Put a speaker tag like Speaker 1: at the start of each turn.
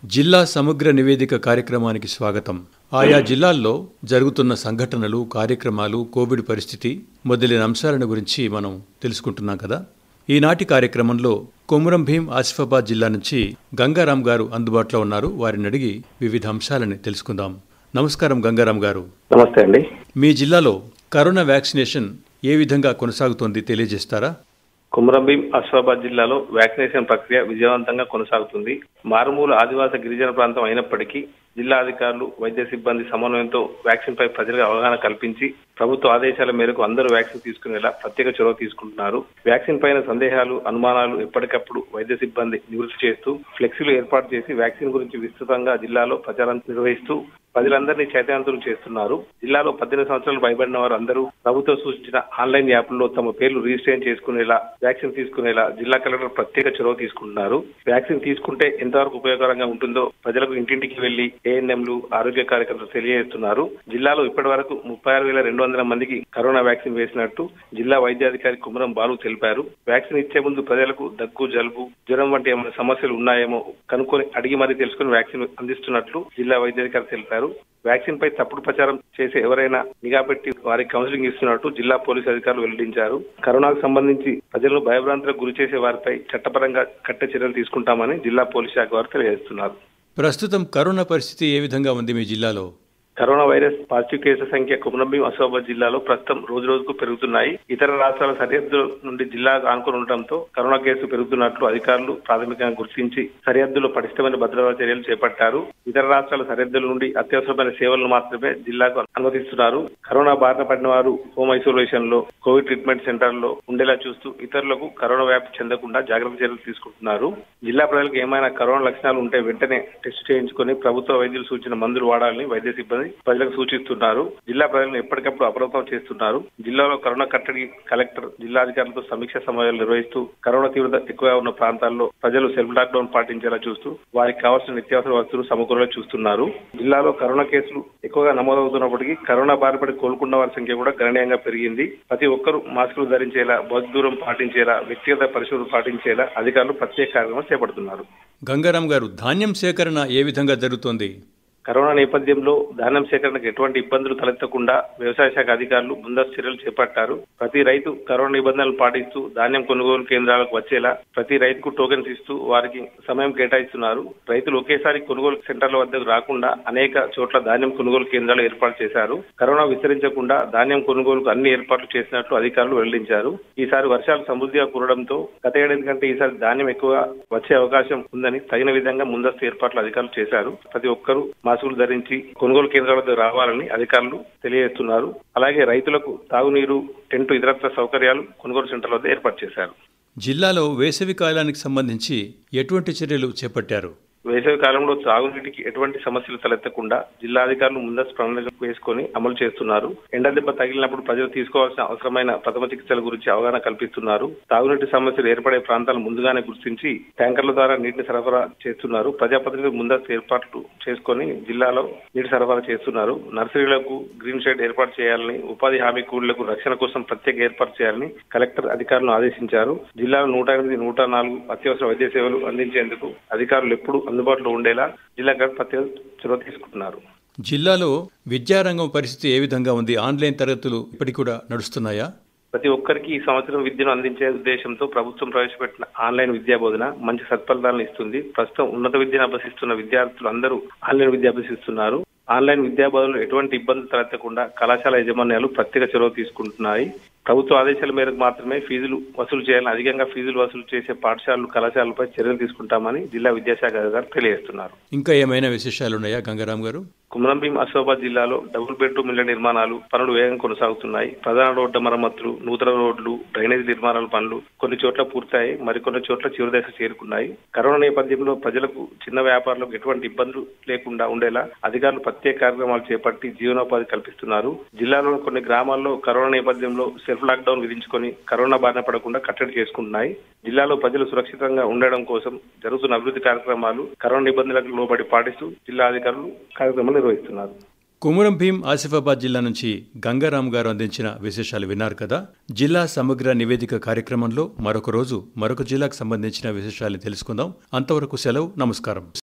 Speaker 1: జిల్లా సమగ్ర నివేదిక కార్యక్రమానికి స్వాగతం ఆయా జిల్లాల్లో జరుగుతున్న సంఘటనలు కార్యక్రమాలు కోవిడ్ పరిస్థితి మొదలైన అంశాలను గురించి మనం తెలుసుకుంటున్నాం కదా ఈనాటి కార్యక్రమంలో కొమురం భీం ఆసిఫాబాద్ జిల్లా నుంచి గంగారాం గారు అందుబాటులో ఉన్నారు వారిని అడిగి వివిధ అంశాలని తెలుసుకుందాం నమస్కారం గంగారాం గారు
Speaker 2: నమస్తే అండి
Speaker 1: మీ జిల్లాలో కరోనా వ్యాక్సినేషన్ ఏ విధంగా కొనసాగుతోంది తెలియజేస్తారా
Speaker 2: కుమరంభీం అశ్వాబాద్ జిల్లాలో వ్యాక్సినేషన్ ప్రక్రియ విజయవంతంగా కొనసాగుతుంది మారుమూల ఆదివాస గిరిజన ప్రాంతం అయినప్పటికీ జిల్లా అధికారులు వైద్య సిబ్బంది సమన్వయంతో వ్యాక్సిన్ పై ప్రజలకు అవగాహన కల్పించి ప్రభుత్వ ఆదేశాల మేరకు అందరూ వ్యాక్సిన్ తీసుకునేలా ప్రత్యేక చొరవ తీసుకుంటున్నారు వ్యాక్సిన్ పైన సందేహాలు అనుమానాలు ఎప్పటికప్పుడు వైద్య సిబ్బంది నివృత్తి చేస్తూ ఫ్లెక్సీలు ఏర్పాటు చేసి వ్యాక్సిన్ గురించి విస్తృతంగా జిల్లాలో ప్రచారం నిర్వహిస్తూ ప్రజలందరినీ చైతన్యవంతులు చేస్తున్నారు జిల్లాలో పద్దెనిమిది సంవత్సరాలు పైబడిన వారు అందరూ ప్రభుత్వం సూచించిన ఆన్లైన్ యాప్ల్లో తమ పేర్లు రిజిస్ట్రేషన్ చేసుకునేలా వ్యాక్సిన్ తీసుకునేలా జిల్లా కలెక్టర్ ప్రత్యేక చొరవ తీసుకుంటున్నారు వ్యాక్సిన్ తీసుకుంటే ఎంతవరకు ఉపయోగకరంగా ఉంటుందో ప్రజలకు ఇంటింటికి వెళ్లి ఏఎన్ఎంలు ఆరోగ్య కార్యకర్తలు తెలియజేస్తున్నారు జిల్లాలో ఇప్పటి వరకు ముప్పై ఆరు వేల రెండు వందల మందికి కరోనా వ్యాక్సిన్ వేసినట్టు జిల్లా వైద్యాధికారి కుమరం బాలు తెలిపారు వ్యాక్సిన్ ఇచ్చే ముందు ప్రజలకు దగ్గు జలుబు జ్వరం వంటి ఏమైనా సమస్యలు ఉన్నాయేమో కనుక్కొని అడిగి మరీ తెలుసుకుని వ్యాక్సిన్ అందిస్తున్నట్లు జిల్లా వైద్యాధికారి తెలిపారు వ్యాక్సిన్ పై తప్పుడు ప్రచారం చేసే ఎవరైనా నిఘా పెట్టి వారికి కౌన్సిలింగ్ ఇస్తున్నట్టు జిల్లా పోలీసు అధికారులు వెల్లడించారు కరోనాకు సంబంధించి ప్రజలను భయభ్రాంతులకు గురి చేసే వారిపై చట్టపరంగా కట్టే చర్యలు తీసుకుంటామని జిల్లా పోలీస్ శాఖ వారు తెలియజేస్తున్నారు
Speaker 1: ప్రస్తుతం కరోనా పరిస్థితి ఏ విధంగా ఉంది మీ జిల్లాలో
Speaker 2: కరోనా వైరస్ పాజిటివ్ కేసుల సంఖ్య కుమరంభీం అసోబాద్ జిల్లాలో ప్రస్తుతం రోజు రోజుకు పెరుగుతున్నాయి ఇతర రాష్ట్రాల సరిహద్దు నుండి జిల్లా ఆనుకుని ఉండటంతో కరోనా కేసులు పెరుగుతున్నట్లు అధికారులు ప్రాథమికంగా గుర్తించి సరిహద్దులో పటిష్టమైన భద్రతా చర్యలు చేపట్టారు ఇతర రాష్ట్రాల సరిహద్దుల నుండి అత్యవసరమైన సేవలను మాత్రమే జిల్లాకు అనుమతిస్తున్నారు కరోనా బారిన పడిన వారు హోమ్ ఐసోలేషన్ లో కోవిడ్ ట్రీట్మెంట్ సెంటర్ లో ఉండేలా చూస్తూ ఇతరులకు కరోనా వ్యాప్తి చెందకుండా జాగ్రత్త చర్యలు తీసుకుంటున్నారు జిల్లా ప్రజలకు ఏమైనా కరోనా లక్షణాలు ఉంటే వెంటనే టెస్ట్ చేయించుకొని ప్రభుత్వ వైద్యులు సూచన మందులు వాడాలని వైద్య సిబ్బంది ప్రజలకు సూచిస్తున్నారు జిల్లా ప్రజలను ఎప్పటికప్పుడు అప్రమత్తం చేస్తున్నారు జిల్లాలో కరోనా కట్టడి కలెక్టర్ జిల్లాధికారులతో సమీక్ష సమావేశాలు నిర్వహిస్తూ కరోనా తీవ్రత ఎక్కువగా ఉన్న ప్రాంతాల్లో ప్రజలు సెల్ఫ్ లాక్డౌన్ పాటించేలా చూస్తూ వారికి కావాల్సిన నిత్యావసర వస్తువులు సమకూరేలా చూస్తున్నారు జిల్లాలో కరోనా కేసులు ఎక్కువగా నమోదవుతున్నప్పటికీ కరోనా బారిపడి కోలుకున్న వారి సంఖ్య కూడా గణనీయంగా పెరిగింది ప్రతి ఒక్కరూ మాస్కులు ధరించేలా భౌతిక దూరం పాటించేలా వ్యక్తిగత పరిశుభ్రత పాటించేలా అధికారులు ప్రత్యేక కార్యక్రమం చేపడుతున్నారు
Speaker 1: గంగారాం గారు ధాన్యం సేకరణ ఏ విధంగా జరుగుతోంది
Speaker 2: కరోనా నేపథ్యంలో ధాన్యం సేకరణకు ఎటువంటి ఇబ్బందులు తలెత్తకుండా వ్యవసాయ శాఖ అధికారులు ముందస్తు చర్యలు చేపట్టారు ప్రతి రైతు కరోనా నిబంధనలు పాటిస్తూ ధాన్యం కొనుగోలు కేంద్రాలకు వచ్చేలా ప్రతి రైతుకు టోకెన్స్ ఇస్తూ వారికి సమయం కేటాయిస్తున్నారు రైతులు ఒకేసారి కొనుగోలు సెంటర్ల వద్దకు రాకుండా అనేక చోట్ల ధాన్యం కొనుగోలు కేంద్రాలు ఏర్పాటు చేశారు కరోనా విస్తరించకుండా ధాన్యం కొనుగోలుకు అన్ని ఏర్పాట్లు చేసినట్లు అధికారులు వెల్లడించారు ఈసారి వర్షాలు సమృద్ధిగా కురడంతో గత ఏడాది కంటే ఈసారి ధాన్యం ఎక్కువ వచ్చే అవకాశం ఉందని తగిన విధంగా ముందస్తు ఏర్పాట్లు అధికారులు చేశారు ప్రతి ఒక్కరూ మాస్కులు ధరించి కొనుగోలు కేంద్రాల వద్ద రావాలని అధికారులు తెలియజేస్తున్నారు అలాగే రైతులకు తాగునీరు టెంట్ ఇతరత్ర సౌకర్యాలు కొనుగోలు సెంటర్ల వద్ద ఏర్పాటు చేశారు
Speaker 1: జిల్లాలో వేసవి కాలానికి సంబంధించి ఎటువంటి చర్యలు చేపట్టారు
Speaker 2: వేసవి కాలంలో తాగునీటికి ఎటువంటి సమస్యలు తలెత్తకుండా జిల్లా అధికారులు ముందస్తు ప్రణాళిక వేసుకొని అమలు చేస్తున్నారు ఎండ దెబ్బ తగిలినప్పుడు ప్రజలు తీసుకోవాల్సిన అవసరమైన ప్రథమ చికిత్సల గురించి అవగాహన కల్పిస్తున్నారు తాగునీటి సమస్యలు ఏర్పడే ప్రాంతాలు ముందుగానే గుర్తించి ట్యాంకర్ల ద్వారా నీటిని సరఫరా చేస్తున్నారు ప్రజాప్రతినిధులు ముందస్తు ఏర్పాట్లు చేసుకొని జిల్లాలో నీటి సరఫరా చేస్తున్నారు నర్సరీలకు గ్రీన్ షెడ్ ఏర్పాటు చేయాలని ఉపాధి హామీ కూలీలకు రక్షణ కోసం ప్రత్యేక ఏర్పాటు చేయాలని కలెక్టర్ అధికారులను ఆదేశించారు జిల్లాలో నూట ఎనిమిది నూట నాలుగు అత్యవసర వైద్య సేవలు అందించేందుకు అధికారులు ఎప్పుడు అందుబాటులో ఉండేలా జిల్లా కలెక్టర్ ప్రత్యేక చొరవ తీసుకుంటున్నారు
Speaker 1: జిల్లాలో విద్యారంగం పరిస్థితి ఏ విధంగా ఉంది ఆన్లైన్ తరగతులు ఇప్పటికి కూడా నడుస్తున్నాయా
Speaker 2: ప్రతి ఒక్కరికి ఈ సంవత్సరం విద్యను అందించే ఉద్దేశంతో ప్రభుత్వం ప్రవేశపెట్టిన ఆన్లైన్ విద్యా బోధన మంచి సత్ఫలితాలను ఇస్తుంది ప్రస్తుతం ఉన్నత విద్యను అభ్యసిస్తున్న విద్యార్థులు అందరూ ఆన్లైన్ విద్య అభ్యసిస్తున్నారు ఆన్లైన్ విద్యా బోధనలో ఎటువంటి ఇబ్బందులు తలెత్తకుండా కళాశాల యాజమాన్యాలు ప్రత్యేక చొరవ తీసుకుంటున్నాయి ప్రభుత్వ ఆదేశాల మేరకు మాత్రమే ఫీజులు వసూలు చేయాలని అధికంగా ఫీజులు వసూలు చేసే పాఠశాలలు కళాశాలలపై చర్యలు తీసుకుంటామని జిల్లా విద్యాశాఖ అధికారులు తెలియజేస్తున్నారు
Speaker 1: ఇంకా ఏమైనా విశేషాలున్నాయా గంగారాం గారు
Speaker 2: కుమరంభీం అసోబాద్ జిల్లాలో డబుల్ బెడ్రూమ్ ఇళ్ల నిర్మాణాలు పనులు వేగంగా కొనసాగుతున్నాయి ప్రధాన రోడ్ల మరమ్మతులు నూతన రోడ్లు డ్రైనేజ్ నిర్మాణాల పనులు కొన్ని చోట్ల పూర్తయి మరికొన్ని చోట్ల చివరి దశ చేరుకున్నాయి కరోనా నేపథ్యంలో ప్రజలకు చిన్న వ్యాపారులకు ఎటువంటి ఇబ్బందులు లేకుండా ఉండేలా అధికారులు ప్రత్యేక కార్యక్రమాలు చేపట్టి జీవనోపాధి కల్పిస్తున్నారు జిల్లాలోని కొన్ని గ్రామాల్లో కరోనా నేపథ్యంలో సెల్ఫ్ లాక్డౌన్ విధించుకొని కరోనా బారిన పడకుండా కట్టడి చేసుకుంటున్నాయి జిల్లాలో ప్రజలు సురక్షితంగా ఉండడం కోసం జరుగుతున్న అభివృద్ధి కార్యక్రమాలు కరోనా నిబంధనలకు లోబడి పాటిస్తూ జిల్లా అధికారులు కార్యక్రమాలు నిర్వహిస్తున్నారు
Speaker 1: కుమురం భీం ఆసిఫాబాద్ జిల్లా నుంచి గంగారాం గారు అందించిన విశేషాలు విన్నారు కదా జిల్లా సమగ్ర నివేదిక కార్యక్రమంలో మరొక రోజు మరొక జిల్లాకు సంబంధించిన విశేషాలు తెలుసుకుందాం అంతవరకు సెలవు నమస్కారం